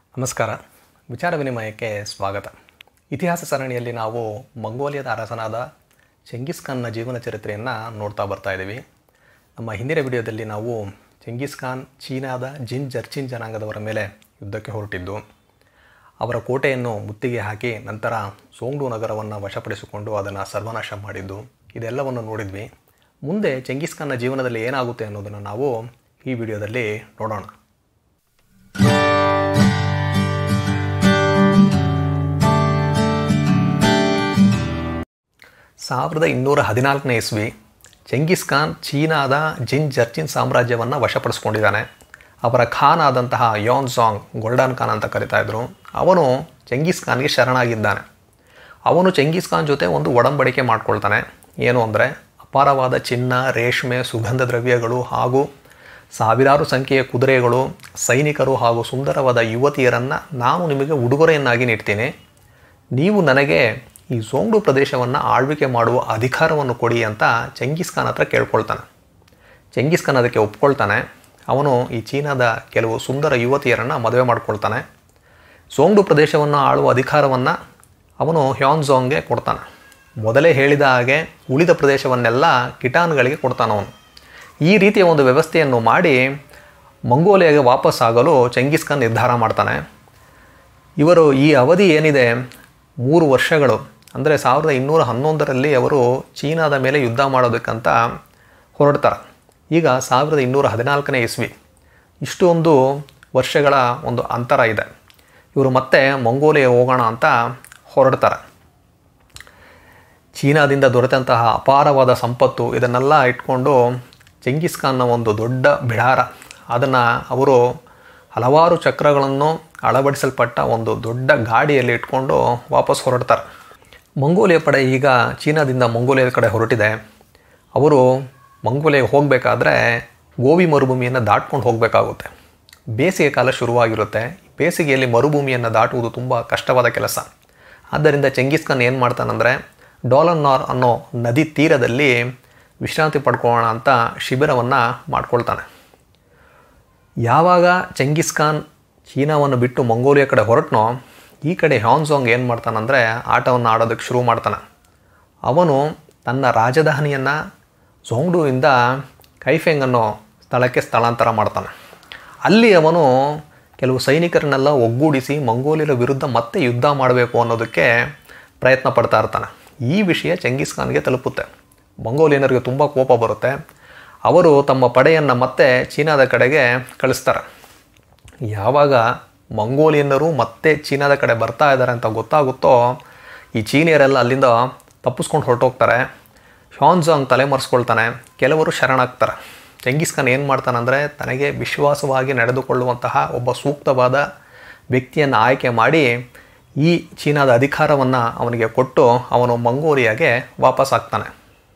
ನಮಸ್ಕಾರ ವಿಚಾರ ವಿನಿಮಯಕ್ಕೆ ಸ್ವಾಗತ ಇತಿಹಾಸ ಸರಣಿಯಲ್ಲಿ ನಾವು ಮಂಗೋಲಿಯಾದ ಅರಸನಾದ ಚೆಂಗಿಸ್ ಖಾನ್ನ ಜೀವನ ಚರಿತ್ರೆಯನ್ನು ನೋಡ್ತಾ ಬರ್ತಾ ಇದ್ದೀವಿ ನಮ್ಮ ಹಿಂದಿನ ವಿಡಿಯೋದಲ್ಲಿ ನಾವು ಚೆಂಗಿಸ್ ಖಾನ್ ಚೀನಾದ ಜಿನ್ ಜರ್ಚಿನ್ ಜನಾಂಗದವರ ಮೇಲೆ ಯುದ್ಧಕ್ಕೆ ಹೊರಟಿದ್ದು ಅವರ ಕೋಟೆಯನ್ನು ಮುತ್ತಿಗೆ ಹಾಕಿ ನಂತರ ಸೋಂಗ್ಡು ನಗರವನ್ನು ವಶಪಡಿಸಿಕೊಂಡು ಅದನ್ನು ಸರ್ವನಾಶ ಮಾಡಿದ್ದು ಇದೆಲ್ಲವನ್ನು ನೋಡಿದ್ವಿ ಮುಂದೆ ಚೆಂಗಿಸ್ ಖಾನ್ನ ಜೀವನದಲ್ಲಿ ಏನಾಗುತ್ತೆ ಅನ್ನೋದನ್ನು ನಾವು ಈ ವಿಡಿಯೋದಲ್ಲಿ ನೋಡೋಣ ಸಾವಿರದ ಇನ್ನೂರ ಹದಿನಾಲ್ಕನೇ ಇಸ್ವಿ ಚೆಂಗಿಸ್ ಖಾನ್ ಚೀನಾದ ಜಿನ್ ಜರ್ಚಿನ್ ಸಾಮ್ರಾಜ್ಯವನ್ನು ವಶಪಡಿಸ್ಕೊಂಡಿದ್ದಾನೆ ಅವರ ಖಾನ್ ಆದಂತಹ ಯೋನ್ ಸಾಂಗ್ ಗೋಲ್ಡನ್ ಖಾನ್ ಅಂತ ಕರಿತಾ ಇದ್ರು ಅವನು ಚೆಂಗಿಸ್ ಖಾನ್ಗೆ ಶರಣಾಗಿದ್ದಾನೆ ಅವನು ಚೆಂಗಿಸ್ ಖಾನ್ ಜೊತೆ ಒಂದು ಒಡಂಬಡಿಕೆ ಮಾಡ್ಕೊಳ್ತಾನೆ ಏನು ಅಂದರೆ ಅಪಾರವಾದ ಚಿನ್ನ ರೇಷ್ಮೆ ಸುಗಂಧ ದ್ರವ್ಯಗಳು ಹಾಗೂ ಸಾವಿರಾರು ಸಂಖ್ಯೆಯ ಕುದುರೆಗಳು ಸೈನಿಕರು ಹಾಗೂ ಸುಂದರವಾದ ಯುವತಿಯರನ್ನು ನಾನು ನಿಮಗೆ ಉಡುಗೊರೆಯನ್ನಾಗಿ ನೀಡ್ತೀನಿ ನೀವು ನನಗೆ ಈ ಸೋಂಗ್ಡು ಪ್ರದೇಶವನ್ನು ಆಳ್ವಿಕೆ ಮಾಡುವ ಅಧಿಕಾರವನ್ನು ಕೊಡಿ ಅಂತ ಚೆಂಗಿಸ್ ಖಾನ್ ಹತ್ರ ಕೇಳ್ಕೊಳ್ತಾನೆ ಚೆಂಗಿಸ್ ಖಾನ್ ಅದಕ್ಕೆ ಒಪ್ಕೊಳ್ತಾನೆ ಅವನು ಈ ಚೀನಾದ ಕೆಲವು ಸುಂದರ ಯುವತಿಯರನ್ನು ಮದುವೆ ಮಾಡ್ಕೊಳ್ತಾನೆ ಸೋಂಗ್ಡು ಪ್ರದೇಶವನ್ನು ಆಳುವ ಅಧಿಕಾರವನ್ನು ಅವನು ಹ್ಯಾನ್ಝಾಂಗ್ಗೆ ಕೊಡ್ತಾನೆ ಮೊದಲೇ ಹೇಳಿದ ಹಾಗೆ ಉಳಿದ ಪ್ರದೇಶವನ್ನೆಲ್ಲ ಕಿಟಾನ್ಗಳಿಗೆ ಕೊಡ್ತಾನೆ ಅವನು ಈ ರೀತಿಯ ಒಂದು ವ್ಯವಸ್ಥೆಯನ್ನು ಮಾಡಿ ಮಂಗೋಲಿಯಾಗೆ ವಾಪಸ್ಸಾಗಲು ಚೆಂಗಿಸ್ ಖಾನ್ ನಿರ್ಧಾರ ಮಾಡ್ತಾನೆ ಇವರು ಈ ಅವಧಿ ಏನಿದೆ ಮೂರು ವರ್ಷಗಳು ಅಂದರೆ ಸಾವಿರದ ಇನ್ನೂರ ಹನ್ನೊಂದರಲ್ಲಿ ಅವರು ಚೀನಾದ ಮೇಲೆ ಯುದ್ಧ ಮಾಡೋದಕ್ಕಂತ ಹೊರಡ್ತಾರೆ ಈಗ ಸಾವಿರದ ಇನ್ನೂರ ಹದಿನಾಲ್ಕನೇ ಇಸ್ವಿ ಇಷ್ಟೊಂದು ವರ್ಷಗಳ ಒಂದು ಅಂತರ ಇದೆ ಇವರು ಮತ್ತೆ ಮಂಗೋಲಿಯಾ ಹೋಗೋಣ ಅಂತ ಹೊರಡ್ತಾರೆ ಚೀನಾದಿಂದ ದೊರೆತಂತಹ ಅಪಾರವಾದ ಸಂಪತ್ತು ಇದನ್ನೆಲ್ಲ ಇಟ್ಕೊಂಡು ಚೆಂಗಿಸ್ ಖಾನ್ನ ಒಂದು ದೊಡ್ಡ ಬಿಡಾರ ಅದನ್ನು ಅವರು ಹಲವಾರು ಚಕ್ರಗಳನ್ನು ಅಳವಡಿಸಲ್ಪಟ್ಟ ಒಂದು ದೊಡ್ಡ ಗಾಡಿಯಲ್ಲಿ ಇಟ್ಕೊಂಡು ವಾಪಸ್ ಹೊರಡ್ತಾರೆ ಮಂಗೋಲಿಯಾ ಪಡೆ ಈಗ ಚೀನಾದಿಂದ ಮಂಗೋಲಿಯಾ ಕಡೆ ಹೊರಟಿದೆ ಅವರು ಮಂಗೋಲಿಯಾಗೆ ಹೋಗಬೇಕಾದ್ರೆ ಗೋವಿ ಮರುಭೂಮಿಯನ್ನು ದಾಟ್ಕೊಂಡು ಹೋಗಬೇಕಾಗುತ್ತೆ ಬೇಸಿಗೆ ಕಾಲ ಶುರುವಾಗಿರುತ್ತೆ ಬೇಸಿಗೆಯಲ್ಲಿ ಮರುಭೂಮಿಯನ್ನು ದಾಟುವುದು ತುಂಬ ಕಷ್ಟವಾದ ಕೆಲಸ ಆದ್ದರಿಂದ ಚೆಂಗಿಸ್ ಖಾನ್ ಏನು ಮಾಡ್ತಾನಂದರೆ ಡಾಲನ್ನಾರ್ ಅನ್ನೋ ನದಿ ತೀರದಲ್ಲಿ ವಿಶ್ರಾಂತಿ ಪಡ್ಕೊಳ್ಳೋಣ ಅಂತ ಶಿಬಿರವನ್ನು ಮಾಡ್ಕೊಳ್ತಾನೆ ಯಾವಾಗ ಚೆಂಗಿಸ್ ಖಾನ್ ಚೀನಾವನ್ನು ಬಿಟ್ಟು ಮಂಗೋಲಿಯಾ ಕಡೆ ಹೊರಟ್ನೋ ಈ ಕಡೆ ಹ್ಯಾನ್ಸಾಂಗ್ ಏನು ಮಾಡ್ತಾನಂದರೆ ಆಟವನ್ನು ಆಡೋದಕ್ಕೆ ಶುರು ಮಾಡ್ತಾನೆ ಅವನು ತನ್ನ ರಾಜಧಾನಿಯನ್ನು ಝೋಂಗ್ಡುವಿಂದ ಕೈಫೆಂಗ್ ಅನ್ನೋ ಸ್ಥಳಕ್ಕೆ ಸ್ಥಳಾಂತರ ಮಾಡ್ತಾನೆ ಅಲ್ಲಿ ಅವನು ಕೆಲವು ಸೈನಿಕರನ್ನೆಲ್ಲ ಒಗ್ಗೂಡಿಸಿ ಮಂಗೋಲಿಯರ ವಿರುದ್ಧ ಮತ್ತೆ ಯುದ್ಧ ಮಾಡಬೇಕು ಅನ್ನೋದಕ್ಕೆ ಪ್ರಯತ್ನ ಪಡ್ತಾ ಇರ್ತಾನೆ ಈ ವಿಷಯ ಚೆಂಗಿಸ್ ಖಾನ್ಗೆ ತಲುಪುತ್ತೆ ಮಂಗೋಲಿಯನರಿಗೆ ತುಂಬ ಕೋಪ ಬರುತ್ತೆ ಅವರು ತಮ್ಮ ಪಡೆಯನ್ನು ಮತ್ತೆ ಚೀನಾದ ಕಡೆಗೆ ಕಳಿಸ್ತಾರೆ ಯಾವಾಗ ಮಂಗೋಲಿಯನ್ನರು ಮತ್ತೆ ಚೀನಾದ ಕಡೆ ಬರ್ತಾ ಇದ್ದಾರೆ ಅಂತ ಗೊತ್ತಾಗುತ್ತೋ ಈ ಚೀನಿಯರೆಲ್ಲ ಅಲ್ಲಿಂದ ತಪ್ಪಿಸ್ಕೊಂಡು ಹೊರಟೋಗ್ತಾರೆ ಶಾನ್ಜಾಂಗ್ ತಲೆಮರೆಸ್ಕೊಳ್ತಾನೆ ಕೆಲವರು ಶರಣಾಗ್ತಾರೆ ಚೆಂಗಿಸ್ ಖಾನ್ ಏನು ಮಾಡ್ತಾನಂದರೆ ತನಗೆ ವಿಶ್ವಾಸವಾಗಿ ನಡೆದುಕೊಳ್ಳುವಂತಹ ಒಬ್ಬ ಸೂಕ್ತವಾದ ವ್ಯಕ್ತಿಯನ್ನು ಆಯ್ಕೆ ಮಾಡಿ ಈ ಚೀನಾದ ಅಧಿಕಾರವನ್ನು ಅವನಿಗೆ ಕೊಟ್ಟು ಅವನು ಮಂಗೋಲಿಯಾಗೆ ವಾಪಸ್ ಆಗ್ತಾನೆ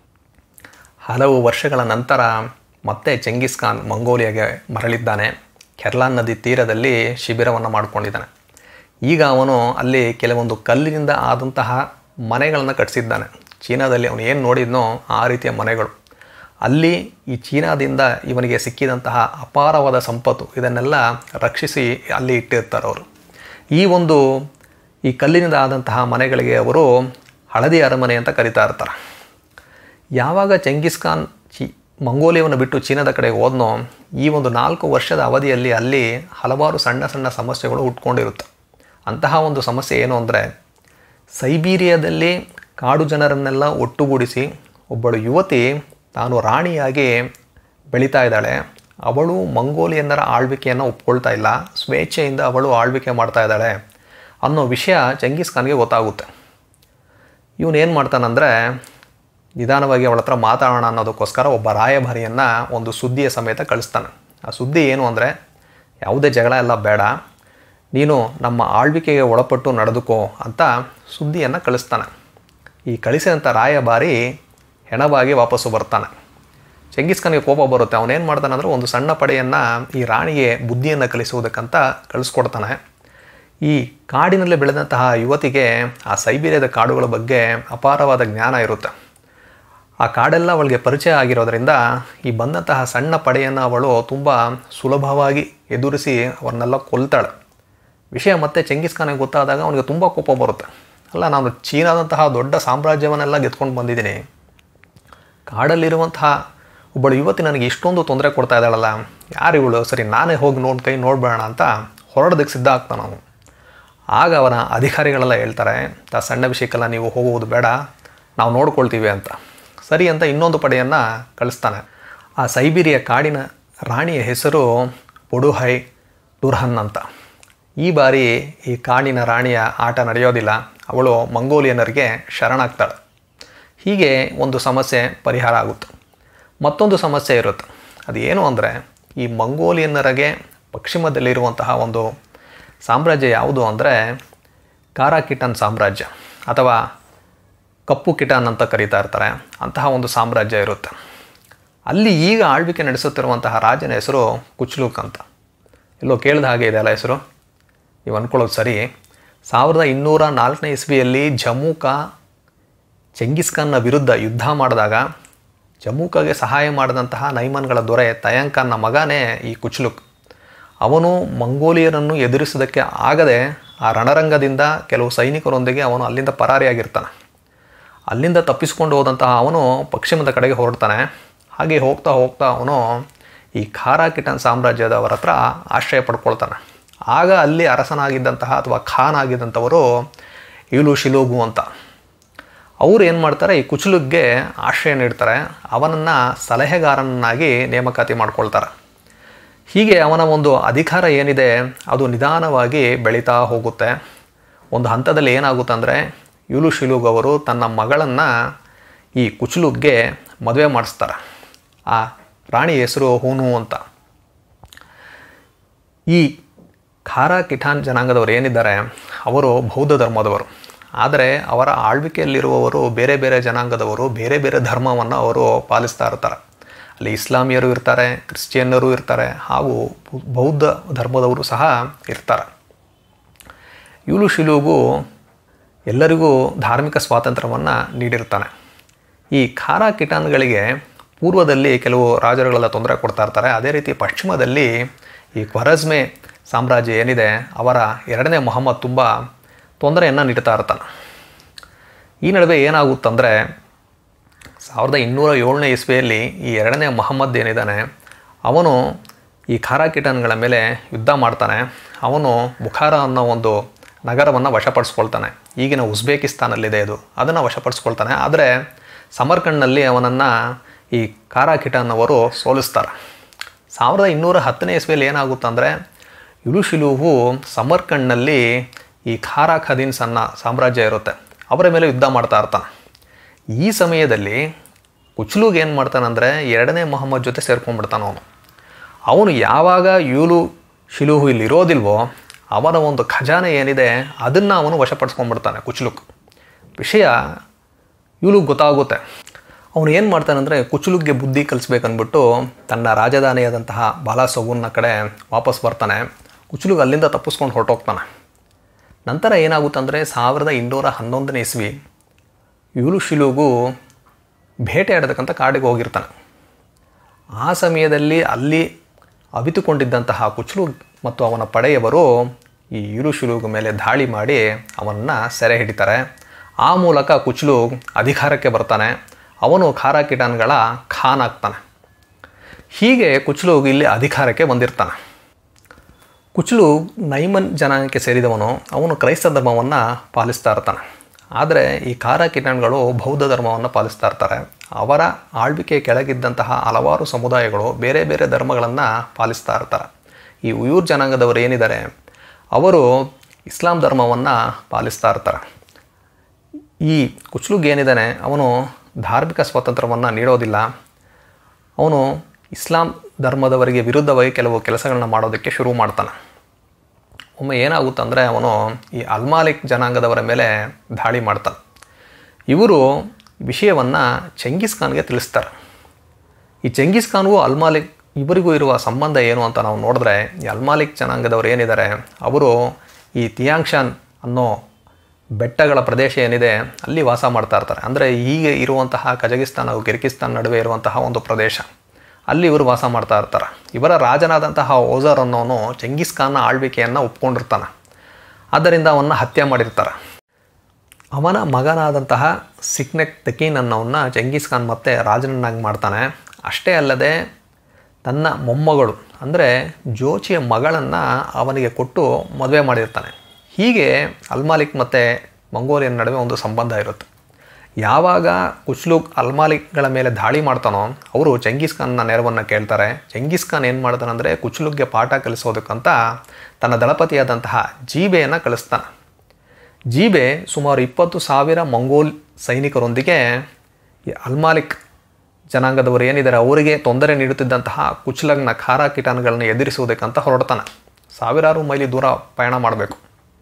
ಹಲವು ವರ್ಷಗಳ ನಂತರ ಮತ್ತೆ ಚೆಂಗಿಸ್ ಖಾನ್ ಮಂಗೋಲಿಯಾಗೆ ಮರಳಿದ್ದಾನೆ ಕೆರ್ಲಾನ್ ನದಿ ತೀರದಲ್ಲಿ ಶಿಬಿರವನ್ನು ಮಾಡಿಕೊಂಡಿದ್ದಾನೆ ಈಗ ಅವನು ಅಲ್ಲಿ ಕೆಲವೊಂದು ಕಲ್ಲಿನಿಂದ ಆದಂತಹ ಮನೆಗಳನ್ನು ಕಟ್ಟಿಸಿದ್ದಾನೆ ಚೀನಾದಲ್ಲಿ ಅವನು ಏನು ನೋಡಿದ್ನೋ ಆ ರೀತಿಯ ಮನೆಗಳು ಅಲ್ಲಿ ಈ ಚೀನಾದಿಂದ ಇವನಿಗೆ ಸಿಕ್ಕಿದಂತಹ ಅಪಾರವಾದ ಸಂಪತ್ತು ಇದನ್ನೆಲ್ಲ ರಕ್ಷಿಸಿ ಅಲ್ಲಿ ಇಟ್ಟಿರ್ತಾರೆ ಅವರು ಈ ಒಂದು ಈ ಕಲ್ಲಿನಿಂದ ಆದಂತಹ ಮನೆಗಳಿಗೆ ಅವರು ಹಳದಿ ಅರಮನೆ ಅಂತ ಕರಿತಾ ಇರ್ತಾರೆ ಯಾವಾಗ ಚೆಂಗಿಸ್ ಖಾನ್ ಚಿ ಮಂಗೋಲಿಯಾವನ್ನು ಬಿಟ್ಟು ಚೀನಾದ ಕಡೆಗೆ ಹೋದ್ನೋ ಈ ಒಂದು ನಾಲ್ಕು ವರ್ಷದ ಅವಧಿಯಲ್ಲಿ ಅಲ್ಲಿ ಹಲವಾರು ಸಣ್ಣ ಸಣ್ಣ ಸಮಸ್ಯೆಗಳು ಹುಟ್ಕೊಂಡಿರುತ್ತೆ ಅಂತಹ ಒಂದು ಸಮಸ್ಯೆ ಏನು ಅಂದರೆ ಸೈಬೀರಿಯಾದಲ್ಲಿ ಕಾಡು ಜನರನ್ನೆಲ್ಲ ಒಟ್ಟುಗೂಡಿಸಿ ಒಬ್ಬಳು ಯುವತಿ ತಾನು ರಾಣಿಯಾಗಿ ಬೆಳೀತಾ ಇದ್ದಾಳೆ ಅವಳು ಮಂಗೋಲಿಯನ್ನರ ಆಳ್ವಿಕೆಯನ್ನು ಒಪ್ಕೊಳ್ತಾ ಇಲ್ಲ ಸ್ವೇಚ್ಛೆಯಿಂದ ಅವಳು ಆಳ್ವಿಕೆ ಮಾಡ್ತಾ ಇದ್ದಾಳೆ ಅನ್ನೋ ವಿಷಯ ಚೆಂಗಿಸ್ ಖಾನ್ಗೆ ಗೊತ್ತಾಗುತ್ತೆ ಇವನೇನು ಮಾಡ್ತಾನಂದರೆ ನಿಧಾನವಾಗಿ ಅವಳ ಹತ್ರ ಮಾತಾಡೋಣ ಅನ್ನೋದಕ್ಕೋಸ್ಕರ ಒಬ್ಬ ರಾಯಭಾರಿಯನ್ನು ಒಂದು ಸುದ್ದಿಯ ಸಮೇತ ಕಳಿಸ್ತಾನೆ ಆ ಸುದ್ದಿ ಏನು ಅಂದರೆ ಯಾವುದೇ ಜಗಳ ಎಲ್ಲ ಬೇಡ ನೀನು ನಮ್ಮ ಆಳ್ವಿಕೆಗೆ ಒಳಪಟ್ಟು ನಡೆದುಕೋ ಅಂತ ಸುದ್ದಿಯನ್ನು ಕಳಿಸ್ತಾನೆ ಈ ಕಳಿಸಿದಂಥ ರಾಯಭಾರಿ ಹೆಣವಾಗಿ ವಾಪಸ್ಸು ಬರ್ತಾನೆ ಚೆಂಗಿಸ್ ಖಾನ್ಗೆ ಕೋಪ ಬರುತ್ತೆ ಅವನೇನು ಮಾಡ್ತಾನೆ ಅಂದರೆ ಒಂದು ಸಣ್ಣ ಪಡೆಯನ್ನು ಈ ರಾಣಿಗೆ ಬುದ್ಧಿಯನ್ನು ಕಲಿಸುವುದಕ್ಕಂತ ಕಳಿಸ್ಕೊಡ್ತಾನೆ ಈ ಕಾಡಿನಲ್ಲಿ ಬೆಳೆದಂತಹ ಯುವತಿಗೆ ಆ ಸೈಬೀರಿಯಾದ ಕಾಡುಗಳ ಬಗ್ಗೆ ಅಪಾರವಾದ ಜ್ಞಾನ ಇರುತ್ತೆ ಆ ಕಾಡೆಲ್ಲ ಅವಳಿಗೆ ಪರಿಚಯ ಆಗಿರೋದ್ರಿಂದ ಈ ಬಂದಂತಹ ಸಣ್ಣ ಪಡೆಯನ್ನು ಅವಳು ತುಂಬ ಸುಲಭವಾಗಿ ಎದುರಿಸಿ ಅವ್ರನ್ನೆಲ್ಲ ಕೊಲ್ತಾಳೆ ವಿಷಯ ಮತ್ತೆ ಚೆಂಗಿಸ್ ಖಾನಿಗೆ ಗೊತ್ತಾದಾಗ ಅವನಿಗೆ ತುಂಬ ಕೋಪ ಬರುತ್ತೆ ಅಲ್ಲ ನಾನು ಚೀನಾದಂತಹ ದೊಡ್ಡ ಸಾಮ್ರಾಜ್ಯವನ್ನೆಲ್ಲ ಗೆದ್ಕೊಂಡು ಬಂದಿದ್ದೀನಿ ಕಾಡಲ್ಲಿರುವಂತಹ ಒಬ್ಬಳು ಯುವತಿ ನನಗೆ ಇಷ್ಟೊಂದು ತೊಂದರೆ ಕೊಡ್ತಾ ಇದ್ದಾಳಲ್ಲ ಯಾರು ಇವಳು ಸರಿ ನಾನೇ ಹೋಗಿ ನೋಡಿ ಕೈ ನೋಡ್ಬೇಡ ಅಂತ ಹೊರಡೋದಕ್ಕೆ ಸಿದ್ಧ ಆಗ್ತಾನೆ ಅವನು ಆಗ ಅವನ ಅಧಿಕಾರಿಗಳೆಲ್ಲ ಹೇಳ್ತಾರೆ ತಾ ಸಣ್ಣ ವಿಷಯಕ್ಕೆಲ್ಲ ನೀವು ಹೋಗುವುದು ಬೇಡ ನಾವು ನೋಡ್ಕೊಳ್ತೀವಿ ಅಂತ ಸರಿ ಅಂತ ಇನ್ನೊಂದು ಪಡೆಯನ್ನು ಕಳಿಸ್ತಾನೆ ಆ ಸೈಬೀರಿಯ ಕಾಡಿನ ರಾಣಿಯ ಹೆಸರು ಪೊಡುಹೈ ಟುರ್ಹನ್ ಅಂತ ಈ ಬಾರಿ ಈ ಕಾಡಿನ ರಾಣಿಯ ಆಟ ನಡೆಯೋದಿಲ್ಲ ಅವಳು ಮಂಗೋಲಿಯನರಿಗೆ ಶರಣಾಗ್ತಾಳೆ ಹೀಗೆ ಒಂದು ಸಮಸ್ಯೆ ಪರಿಹಾರ ಆಗುತ್ತೆ ಮತ್ತೊಂದು ಸಮಸ್ಯೆ ಇರುತ್ತೆ ಅದೇನು ಅಂದರೆ ಈ ಮಂಗೋಲಿಯನ್ನರಿಗೆ ಪಶ್ಚಿಮದಲ್ಲಿರುವಂತಹ ಒಂದು ಸಾಮ್ರಾಜ್ಯ ಯಾವುದು ಅಂದರೆ ಕಾರಾಕಿಟನ್ ಸಾಮ್ರಾಜ್ಯ ಅಥವಾ ಕಪ್ಪು ಕಿಟಾನ್ ಅಂತ ಕರೀತಾ ಇರ್ತಾರೆ ಅಂತಹ ಒಂದು ಸಾಮ್ರಾಜ್ಯ ಇರುತ್ತೆ ಅಲ್ಲಿ ಈಗ ಆಳ್ವಿಕೆ ನಡೆಸುತ್ತಿರುವಂತಹ ರಾಜನ ಹೆಸರು ಕುಚ್ಲುಕ್ ಅಂತ ಎಲ್ಲೋ ಕೇಳಿದ ಹಾಗೆ ಇದೆ ಅಲ್ಲ ಹೆಸರು ನೀವು ಅಂದ್ಕೊಳ್ಳೋದು ಸರಿ ಸಾವಿರದ ಇನ್ನೂರ ನಾಲ್ಕನೇ ಇಸ್ವಿಯಲ್ಲಿ ಜಮ್ಮುಕ ಚೆಂಗಿಸ್ ಖಾನ್ನ ವಿರುದ್ಧ ಯುದ್ಧ ಮಾಡಿದಾಗ ಜಮ್ಮುಕಾಗೆ ಸಹಾಯ ಮಾಡಿದಂತಹ ನೈಮನ್ಗಳ ದೊರೆ ತಯಾಂಖಾನ್ನ ಮಗನೇ ಈ ಕುಚ್ಲುಕ್ ಅವನು ಮಂಗೋಲಿಯರನ್ನು ಎದುರಿಸೋದಕ್ಕೆ ಆಗದೆ ಆ ರಣರಂಗದಿಂದ ಕೆಲವು ಸೈನಿಕರೊಂದಿಗೆ ಅವನು ಅಲ್ಲಿಂದ ಪರಾರಿಯಾಗಿರ್ತಾನೆ ಅಲ್ಲಿಂದ ತಪ್ಪಿಸ್ಕೊಂಡು ಹೋದಂತಹ ಅವನು ಪಶ್ಚಿಮದ ಕಡೆಗೆ ಹೊರಡ್ತಾನೆ ಹಾಗೆ ಹೋಗ್ತಾ ಹೋಗ್ತಾ ಅವನು ಈ ಖಾರಾಕಿಟನ್ ಸಾಮ್ರಾಜ್ಯದವರ ಹತ್ರ ಆಶ್ರಯ ಪಡ್ಕೊಳ್ತಾನೆ ಆಗ ಅಲ್ಲಿ ಅರಸನಾಗಿದ್ದಂತಹ ಅಥವಾ ಖಾನ್ ಆಗಿದ್ದಂಥವರು ಇಲು ಶಿಲೋಗು ಅಂತ ಅವರು ಏನು ಮಾಡ್ತಾರೆ ಈ ಕುಚುಲುಗ್ಗೆ ಆಶ್ರಯ ನೀಡ್ತಾರೆ ಅವನನ್ನು ಸಲಹೆಗಾರನನ್ನಾಗಿ ನೇಮಕಾತಿ ಮಾಡ್ಕೊಳ್ತಾರೆ ಹೀಗೆ ಅವನ ಒಂದು ಅಧಿಕಾರ ಏನಿದೆ ಅದು ನಿಧಾನವಾಗಿ ಬೆಳೀತಾ ಹೋಗುತ್ತೆ ಒಂದು ಹಂತದಲ್ಲಿ ಏನಾಗುತ್ತೆ ಅಂದರೆ ಯುಲು ಶಿಲುಗ್ ಅವರು ತನ್ನ ಮಗಳನ್ನು ಈ ಕುಚುಲುಗ್ಗೆ ಮದುವೆ ಮಾಡಿಸ್ತಾರೆ ಆ ರಾಣಿ ಹೆಸರು ಹೂನು ಅಂತ ಈ ಖಾರಾ ಕಿಠಾನ್ ಜನಾಂಗದವರು ಏನಿದ್ದಾರೆ ಅವರು ಬೌದ್ಧ ಧರ್ಮದವರು ಆದರೆ ಅವರ ಆಳ್ವಿಕೆಯಲ್ಲಿರುವವರು ಬೇರೆ ಬೇರೆ ಜನಾಂಗದವರು ಬೇರೆ ಬೇರೆ ಧರ್ಮವನ್ನು ಅವರು ಪಾಲಿಸ್ತಾ ಇರ್ತಾರೆ ಅಲ್ಲಿ ಇಸ್ಲಾಮಿಯರು ಇರ್ತಾರೆ ಕ್ರಿಶ್ಚಿಯನ್ನರು ಇರ್ತಾರೆ ಹಾಗೂ ಬೌದ್ಧ ಧರ್ಮದವರು ಸಹ ಇರ್ತಾರೆ ಯುಲು ಶಿಲುಗು ಎಲ್ಲರಿಗೂ ಧಾರ್ಮಿಕ ಸ್ವಾತಂತ್ರ್ಯವನ್ನು ನೀಡಿರ್ತಾನೆ ಈ ಖಾರಾ ಕಿಟಾನ್ಗಳಿಗೆ ಪೂರ್ವದಲ್ಲಿ ಕೆಲವು ರಾಜರುಗಳೆಲ್ಲ ತೊಂದರೆ ಕೊಡ್ತಾ ಇರ್ತಾರೆ ಅದೇ ರೀತಿ ಪಶ್ಚಿಮದಲ್ಲಿ ಈ ಕ್ವರಜ್ಮೆ ಸಾಮ್ರಾಜ್ಯ ಏನಿದೆ ಅವರ ಎರಡನೇ ಮೊಹಮ್ಮದ್ ತುಂಬ ತೊಂದರೆಯನ್ನು ನೀಡ್ತಾ ಇರ್ತಾನೆ ಈ ನಡುವೆ ಏನಾಗುತ್ತಂದರೆ ಸಾವಿರದ ಇನ್ನೂರ ಏಳನೇ ಇಸ್ವಿಯಲ್ಲಿ ಈ ಎರಡನೇ ಮೊಹಮ್ಮದ್ ಏನಿದ್ದಾನೆ ಅವನು ಈ ಖಾರಾಕಿಟನ್ಗಳ ಮೇಲೆ ಯುದ್ಧ ಮಾಡ್ತಾನೆ ಅವನು ಬುಖಾರ ಅನ್ನೋ ಒಂದು ನಗರವನ್ನು ವಶಪಡಿಸ್ಕೊಳ್ತಾನೆ ಈಗಿನ ಉಜ್ಬೇಕಿಸ್ತಾನಲ್ಲಿದೆ ಇದು ಅದನ್ನು ವಶಪಡಿಸ್ಕೊಳ್ತಾನೆ ಆದರೆ ಸಮರ್ಕಂಡ್ನಲ್ಲಿ ಅವನನ್ನು ಈ ಕಾರಾಕಿಟನ್ನವರು ಸೋಲಿಸ್ತಾರೆ ಸಾವಿರದ ಇನ್ನೂರ ಹತ್ತನೇ ಇಸ್ವಿಯಲ್ಲಿ ಏನಾಗುತ್ತಂದರೆ ಯುರುಶಿಲುವು ಸಮರ್ಕಂಡ್ನಲ್ಲಿ ಈ ಖಾರಾ ಖದೀನ್ಸ್ ಅನ್ನೋ ಸಾಮ್ರಾಜ್ಯ ಇರುತ್ತೆ ಅವರ ಮೇಲೆ ಯುದ್ಧ ಮಾಡ್ತಾ ಇರ್ತಾನೆ ಈ ಸಮಯದಲ್ಲಿ ಕುಚ್ಲುಗ್ ಏನು ಮಾಡ್ತಾನಂದರೆ ಎರಡನೇ ಮೊಹಮ್ಮದ್ ಜೊತೆ ಸೇರ್ಕೊಂಡ್ಬಿಡ್ತಾನೆ ಅವನು ಅವನು ಯಾವಾಗ ಯೂಲು ಶಿಲುಹು ಇಲ್ಲಿ ಇರೋದಿಲ್ವೋ ಅವನ ಒಂದು ಖಜಾನೆ ಏನಿದೆ ಅದನ್ನು ಅವನು ವಶಪಡಿಸ್ಕೊಂಡ್ಬಿಡ್ತಾನೆ ಕುಚ್ಲುಕ್ ವಿಷಯ ಯೂಲುಗ್ ಗೊತ್ತಾಗುತ್ತೆ ಅವನು ಏನು ಮಾಡ್ತಾನಂದರೆ ಕುಚುಲುಗ್ಗೆ ಬುದ್ಧಿ ಕಲಿಸ್ಬೇಕಂದ್ಬಿಟ್ಟು ತನ್ನ ರಾಜಧಾನಿಯಾದಂತಹ ಬಾಲಾಸೊಗುನ್ನ ಕಡೆ ವಾಪಸ್ ಬರ್ತಾನೆ ಕುಚುಲುಗ್ ಅಲ್ಲಿಂದ ತಪ್ಪಿಸ್ಕೊಂಡು ಹೊರಟೋಗ್ತಾನೆ ನಂತರ ಏನಾಗುತ್ತಂದರೆ ಸಾವಿರದ ಇನ್ನೂರ ಹನ್ನೊಂದನೇ ಇಸ್ವಿ ಯೂಲು ಶಿಲುಗು ಬೇಟೆ ಆಡೋದಕ್ಕಂತ ಕಾಡಿಗೆ ಹೋಗಿರ್ತಾನೆ ಆ ಸಮಯದಲ್ಲಿ ಅಲ್ಲಿ ಅವಿತುಕೊಂಡಿದ್ದಂತಹ ಕುಚುಲು ಮತ್ತು ಅವನ ಪಡೆಯವರು ಈ ಯುರು ಶಿಲುಗು ಮೇಲೆ ದಾಳಿ ಮಾಡಿ ಅವನನ್ನು ಸೆರೆ ಹಿಡಿತಾರೆ ಆ ಮೂಲಕ ಕುಚುಲು ಅಧಿಕಾರಕ್ಕೆ ಬರ್ತಾನೆ ಅವನು ಖಾರಾ ಕಿಟಾನ್ಗಳ ಖಾನ್ ಆಗ್ತಾನೆ ಹೀಗೆ ಕುಚುಲು ಇಲ್ಲಿ ಅಧಿಕಾರಕ್ಕೆ ಬಂದಿರ್ತಾನೆ ಕುಚುಲು ನೈಮನ್ ಜನಾಂಗಕ್ಕೆ ಸೇರಿದವನು ಅವನು ಕ್ರೈಸ್ತ ಧರ್ಮವನ್ನು ಪಾಲಿಸ್ತಾ ಇರ್ತಾನೆ ಆದರೆ ಈ ಖಾರಾ ಕಿಟಾನ್ಗಳು ಬೌದ್ಧ ಧರ್ಮವನ್ನು ಪಾಲಿಸ್ತಾ ಇರ್ತಾರೆ ಅವರ ಆಳ್ವಿಕೆ ಕೆಳಗಿದ್ದಂತಹ ಹಲವಾರು ಸಮುದಾಯಗಳು ಬೇರೆ ಬೇರೆ ಧರ್ಮಗಳನ್ನು ಪಾಲಿಸ್ತಾ ಇರ್ತಾರೆ ಈ ಉಯೂರ್ ಜನಾಂಗದವರು ಏನಿದ್ದಾರೆ ಅವರು ಇಸ್ಲಾಂ ಧರ್ಮವನ್ನು ಪಾಲಿಸ್ತಾ ಇರ್ತಾರೆ ಈ ಕುಚ್ಲುಗ್ ಏನಿದ್ದಾನೆ ಅವನು ಧಾರ್ಮಿಕ ಸ್ವಾತಂತ್ರ್ಯವನ್ನು ನೀಡೋದಿಲ್ಲ ಅವನು ಇಸ್ಲಾಂ ಧರ್ಮದವರಿಗೆ ವಿರುದ್ಧವಾಗಿ ಕೆಲವು ಕೆಲಸಗಳನ್ನ ಮಾಡೋದಕ್ಕೆ ಶುರು ಮಾಡ್ತಾನೆ ಒಮ್ಮೆ ಏನಾಗುತ್ತಂದರೆ ಅವನು ಈ ಅಲ್ಮಾಲಿಕ್ ಜನಾಂಗದವರ ಮೇಲೆ ದಾಳಿ ಮಾಡ್ತಾನೆ ಇವರು ವಿಷಯವನ್ನು ಚೆಂಗಿಸ್ ಖಾನ್ಗೆ ತಿಳಿಸ್ತಾರೆ ಈ ಚೆಂಗಿಸ್ ಖಾನ್ಗೂ ಅಲ್ಮಾಲಿಕ್ ಇಬ್ಬರಿಗೂ ಇರುವ ಸಂಬಂಧ ಏನು ಅಂತ ನಾವು ನೋಡಿದ್ರೆ ಈ ಅಲ್ಮಾಲಿಕ್ ಜನಾಂಗದವರು ಏನಿದ್ದಾರೆ ಅವರು ಈ ತಿಯಾಂಕ್ಷಾನ್ ಅನ್ನೋ ಬೆಟ್ಟಗಳ ಪ್ರದೇಶ ಏನಿದೆ ಅಲ್ಲಿ ವಾಸ ಮಾಡ್ತಾ ಇರ್ತಾರೆ ಅಂದರೆ ಈಗ ಇರುವಂತಹ ಕಜಕಿಸ್ತಾನ ಹಾಗೂ ಕಿರ್ಗಿಸ್ತಾನ್ ನಡುವೆ ಇರುವಂತಹ ಒಂದು ಪ್ರದೇಶ ಅಲ್ಲಿ ಇವರು ವಾಸ ಮಾಡ್ತಾ ಇರ್ತಾರೆ ಇವರ ರಾಜನಾದಂತಹ ಓಜರ್ ಅನ್ನೋನು ಚೆಂಗಿಸ್ ಖಾನ್ನ ಆಳ್ವಿಕೆಯನ್ನು ಒಪ್ಕೊಂಡಿರ್ತಾನೆ ಆದ್ದರಿಂದ ಅವನ್ನ ಹತ್ಯೆ ಮಾಡಿರ್ತಾರೆ ಅವನ ಮಗನಾದಂತಹ ಸಿಕ್ನೆಕ್ ತಕೀನ್ ಅನ್ನೋನ್ನ ಚೆಂಗೀಸ್ ಖಾನ್ ಮತ್ತೆ ರಾಜನನ್ನಾಗಿ ಮಾಡ್ತಾನೆ ಅಷ್ಟೇ ಅಲ್ಲದೆ ತನ್ನ ಮೊಮ್ಮಗಳು ಅಂದರೆ ಜೋಚಿಯ ಮಗಳನ್ನು ಅವನಿಗೆ ಕೊಟ್ಟು ಮದುವೆ ಮಾಡಿರ್ತಾನೆ ಹೀಗೆ ಅಲ್ಮಾಲಿಕ್ ಮತ್ತು ಮಂಗೋಲಿಯನ್ ನಡುವೆ ಒಂದು ಸಂಬಂಧ ಇರುತ್ತೆ ಯಾವಾಗ ಕುಚ್ಲುಕ್ ಅಲ್ಮಾಲಿಕ್ಗಳ ಮೇಲೆ ದಾಳಿ ಮಾಡ್ತಾನೋ ಅವರು ಚೆಂಗೀಸ್ ಖಾನ್ನ ನೆರವನ್ನು ಕೇಳ್ತಾರೆ ಚೆಂಗೀಸ್ ಖಾನ್ ಏನು ಮಾಡ್ತಾನೆ ಅಂದರೆ ಕುಚ್ಲುಕ್ಗೆ ಪಾಠ ಕಲಿಸೋದಕ್ಕಂತ ತನ್ನ ದಳಪತಿಯಾದಂತಹ ಜೀಬೆಯನ್ನು ಕಳಿಸ್ತಾನೆ ಜೀಬೆ ಸುಮಾರು ಇಪ್ಪತ್ತು ಸಾವಿರ ಮಂಗೋಲ್ ಸೈನಿಕರೊಂದಿಗೆ ಈ ಅಲ್ಮಾಲಿಕ್ ಜನಾಂಗದವರು ಏನಿದ್ದಾರೆ ಅವರಿಗೆ ತೊಂದರೆ ನೀಡುತ್ತಿದ್ದಂತಹ ಕುಚ್ಲಗ್ನ ಖಾರ ಕೀಟಾಣುಗಳನ್ನು ಎದುರಿಸುವುದಕ್ಕಂತ ಹೊರಡ್ತಾನೆ ಸಾವಿರಾರು ಮೈಲಿ ದೂರ ಪಯಣ ಮಾಡಬೇಕು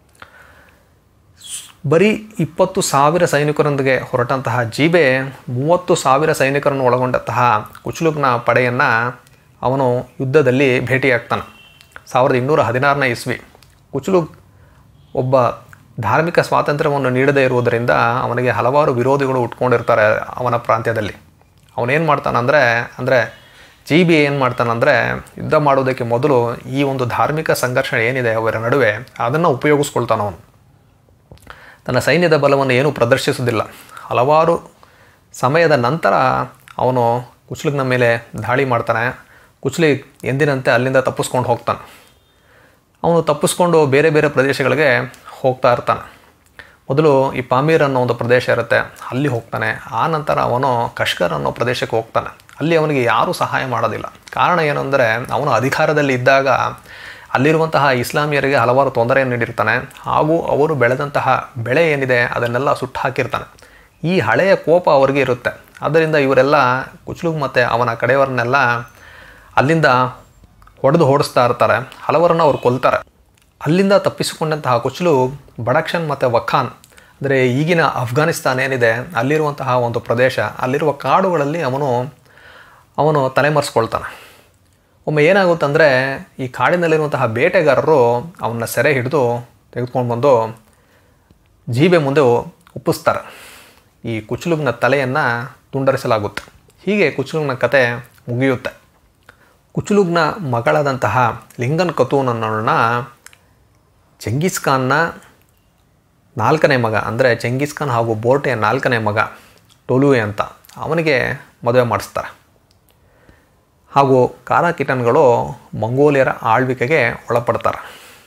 ಬರೀ ಇಪ್ಪತ್ತು ಸಾವಿರ ಸೈನಿಕರೊಂದಿಗೆ ಹೊರಟಂತಹ ಜೀಬೆ ಮೂವತ್ತು ಸಾವಿರ ಸೈನಿಕರನ್ನು ಒಳಗೊಂಡಂತಹ ಕುಚ್ಲುಗ್ನ ಪಡೆಯನ್ನು ಅವನು ಯುದ್ಧದಲ್ಲಿ ಭೇಟಿಯಾಗ್ತಾನೆ ಸಾವಿರದ ಇನ್ನೂರ ಹದಿನಾರನೇ ಇಸ್ವಿ ಕುಚ್ಲುಗ್ ಒಬ್ಬ ಧಾರ್ಮಿಕ ಸ್ವಾತಂತ್ರ್ಯವನ್ನು ನೀಡದೇ ಇರುವುದರಿಂದ ಅವನಿಗೆ ಹಲವಾರು ವಿರೋಧಿಗಳು ಉಟ್ಕೊಂಡಿರ್ತಾರೆ ಅವನ ಪ್ರಾಂತ್ಯದಲ್ಲಿ ಅವನೇನು ಮಾಡ್ತಾನಂದರೆ ಅಂದರೆ ಜಿ ಬಿ ಏನು ಮಾಡ್ತಾನಂದರೆ ಯುದ್ಧ ಮಾಡೋದಕ್ಕೆ ಮೊದಲು ಈ ಒಂದು ಧಾರ್ಮಿಕ ಸಂಘರ್ಷ ಏನಿದೆ ಅವರ ನಡುವೆ ಅದನ್ನು ಉಪಯೋಗಿಸ್ಕೊಳ್ತಾನ ಅವನು ತನ್ನ ಸೈನ್ಯದ ಬಲವನ್ನು ಏನೂ ಪ್ರದರ್ಶಿಸುವುದಿಲ್ಲ ಹಲವಾರು ಸಮಯದ ನಂತರ ಅವನು ಕುಚ್ಲಿಗ್ನ ಮೇಲೆ ದಾಳಿ ಮಾಡ್ತಾನೆ ಕುಚ್ಲಿಗ್ ಎಂದಿನಂತೆ ಅಲ್ಲಿಂದ ತಪ್ಪಿಸ್ಕೊಂಡು ಹೋಗ್ತಾನೆ ಅವನು ತಪ್ಪಿಸ್ಕೊಂಡು ಬೇರೆ ಬೇರೆ ಪ್ರದೇಶಗಳಿಗೆ ಹೋಗ್ತಾ ಇರ್ತಾನೆ ಮೊದಲು ಈ ಪಾಮೀರ್ ಅನ್ನೋ ಒಂದು ಪ್ರದೇಶ ಇರುತ್ತೆ ಅಲ್ಲಿ ಹೋಗ್ತಾನೆ ಆ ನಂತರ ಅವನು ಕಶ್ಕರ್ ಅನ್ನೋ ಪ್ರದೇಶಕ್ಕೆ ಹೋಗ್ತಾನೆ ಅಲ್ಲಿ ಅವನಿಗೆ ಯಾರೂ ಸಹಾಯ ಮಾಡೋದಿಲ್ಲ ಕಾರಣ ಏನಂದರೆ ಅವನು ಅಧಿಕಾರದಲ್ಲಿ ಇದ್ದಾಗ ಅಲ್ಲಿರುವಂತಹ ಇಸ್ಲಾಮಿಯರಿಗೆ ಹಲವಾರು ತೊಂದರೆಯನ್ನು ನೀಡಿರ್ತಾನೆ ಹಾಗೂ ಅವರು ಬೆಳೆದಂತಹ ಬೆಳೆ ಏನಿದೆ ಅದನ್ನೆಲ್ಲ ಸುಟ್ಟು ಹಾಕಿರ್ತಾನೆ ಈ ಹಳೆಯ ಕೋಪ ಅವರಿಗೆ ಇರುತ್ತೆ ಆದ್ದರಿಂದ ಇವರೆಲ್ಲ ಕುಚ್ಲುಗ್ ಮತ್ತು ಅವನ ಕಡೆಯವರನ್ನೆಲ್ಲ ಅಲ್ಲಿಂದ ಹೊಡೆದು ಓಡಿಸ್ತಾ ಇರ್ತಾರೆ ಹಲವರನ್ನು ಅವ್ರು ಕೊಲ್ತಾರೆ ಅಲ್ಲಿಂದ ತಪ್ಪಿಸಿಕೊಂಡಂತಹ ಕುಚ್ಲು ಬಡಕ್ಷನ್ ಮತ್ತು ವಖಾನ್ ಅಂದರೆ ಈಗಿನ ಅಫ್ಘಾನಿಸ್ತಾನ ಏನಿದೆ ಅಲ್ಲಿರುವಂತಹ ಒಂದು ಪ್ರದೇಶ ಅಲ್ಲಿರುವ ಕಾಡುಗಳಲ್ಲಿ ಅವನು ಅವನು ತಲೆಮರೆಸ್ಕೊಳ್ತಾನೆ ಒಮ್ಮೆ ಏನಾಗುತ್ತಂದರೆ ಈ ಕಾಡಿನಲ್ಲಿರುವಂತಹ ಬೇಟೆಗಾರರು ಅವನ್ನ ಸೆರೆ ಹಿಡಿದು ತೆಗೆದುಕೊಂಡು ಬಂದು ಜೀಬೆ ಮುಂದೆ ಒಪ್ಪಿಸ್ತಾರೆ ಈ ಕುಚ್ಲುಗ್ನ ತಲೆಯನ್ನು ತುಂಡರಿಸಲಾಗುತ್ತೆ ಹೀಗೆ ಕುಚ್ಲುಗ್ನ ಕತೆ ಮುಗಿಯುತ್ತೆ ಕುಚುಲುಗ್ನ ಮಗಳಾದಂತಹ ಲಿಂಗನ್ ಕತೂನನ್ನ ಚೆಂಗೀಸ್ ಖಾನ್ನ ನಾಲ್ಕನೇ ಮಗ ಅಂದರೆ ಚೆಂಗೀಸ್ ಖಾನ್ ಹಾಗೂ ಬೋರ್ಟೆಯ ನಾಲ್ಕನೇ ಮಗ ಟೊಲುವೆ ಅಂತ ಅವನಿಗೆ ಮದುವೆ ಮಾಡಿಸ್ತಾರೆ ಹಾಗೂ ಕಾರಾಕಿಟನ್ಗಳು ಮಂಗೋಲಿಯರ ಆಳ್ವಿಕೆಗೆ ಒಳಪಡ್ತಾರೆ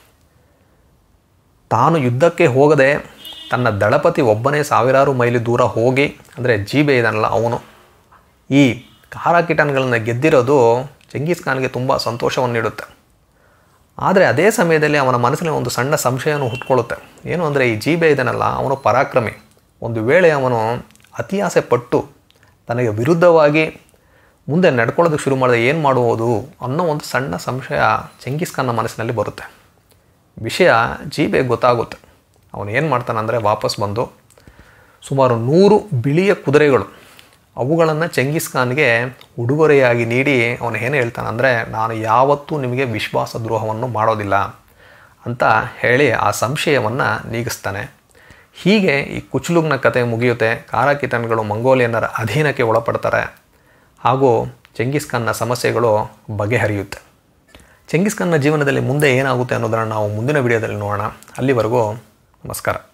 ತಾನು ಯುದ್ಧಕ್ಕೆ ಹೋಗದೆ ತನ್ನ ದಳಪತಿ ಒಬ್ಬನೇ ಸಾವಿರಾರು ಮೈಲಿ ದೂರ ಹೋಗಿ ಅಂದರೆ ಜೀಬೆ ಇದನ್ನಲ್ಲ ಅವನು ಈ ಕಾರಾಕಿಟನ್ಗಳನ್ನು ಗೆದ್ದಿರೋದು ಚೆಂಗೀಸ್ ಖಾನ್ಗೆ ತುಂಬ ಸಂತೋಷವನ್ನು ನೀಡುತ್ತೆ ಆದರೆ ಅದೇ ಸಮಯದಲ್ಲಿ ಅವನ ಮನಸ್ಸಿನಲ್ಲಿ ಒಂದು ಸಣ್ಣ ಸಂಶಯವನ್ನು ಹುಟ್ಕೊಳ್ಳುತ್ತೆ ಏನು ಅಂದರೆ ಈ ಜೀಬೆ ಇದನ್ನಲ್ಲ ಅವನು ಪರಾಕ್ರಮಿ ಒಂದು ವೇಳೆ ಅವನು ಅತಿಯಾಸೆ ಪಟ್ಟು ತನಗೆ ವಿರುದ್ಧವಾಗಿ ಮುಂದೆ ನಡ್ಕೊಳ್ಳೋದಕ್ಕೆ ಶುರು ಮಾಡಿದ್ರೆ ಏನು ಮಾಡುವುದು ಅನ್ನೋ ಒಂದು ಸಣ್ಣ ಸಂಶಯ ಚೆಂಗೀಸ್ ಖಾನ್ನ ಮನಸ್ಸಿನಲ್ಲಿ ಬರುತ್ತೆ ವಿಷಯ ಜೀಬೆ ಗೊತ್ತಾಗುತ್ತೆ ಅವನು ಏನು ಮಾಡ್ತಾನಂದರೆ ವಾಪಸ್ ಬಂದು ಸುಮಾರು ನೂರು ಬಿಳಿಯ ಕುದುರೆಗಳು ಅವುಗಳನ್ನು ಚೆಂಗೀಸ್ ಖಾನ್ಗೆ ಉಡುಗೊರೆಯಾಗಿ ನೀಡಿ ಅವನು ಏನು ಹೇಳ್ತಾನಂದರೆ ನಾನು ಯಾವತ್ತೂ ನಿಮಗೆ ವಿಶ್ವಾಸ ದ್ರೋಹವನ್ನು ಮಾಡೋದಿಲ್ಲ ಅಂತ ಹೇಳಿ ಆ ಸಂಶಯವನ್ನು ನೀಗಿಸ್ತಾನೆ ಹೀಗೆ ಈ ಕುಚ್ಲುಗ್ನ ಕತೆ ಮುಗಿಯುತ್ತೆ ಕಾರಾಕಿಟನ್ಗಳು ಮಂಗೋಲಿಯನ್ನರ ಅಧೀನಕ್ಕೆ ಒಳಪಡ್ತಾರೆ ಹಾಗೂ ಚೆಂಗೀಸ್ ಖಾನ್ನ ಸಮಸ್ಯೆಗಳು ಬಗೆಹರಿಯುತ್ತೆ ಚೆಂಗೀಸ್ ಖಾನ್ನ ಜೀವನದಲ್ಲಿ ಮುಂದೆ ಏನಾಗುತ್ತೆ ಅನ್ನೋದನ್ನು ನಾವು ಮುಂದಿನ ವಿಡಿಯೋದಲ್ಲಿ ನೋಡೋಣ ಅಲ್ಲಿವರೆಗೂ ನಮಸ್ಕಾರ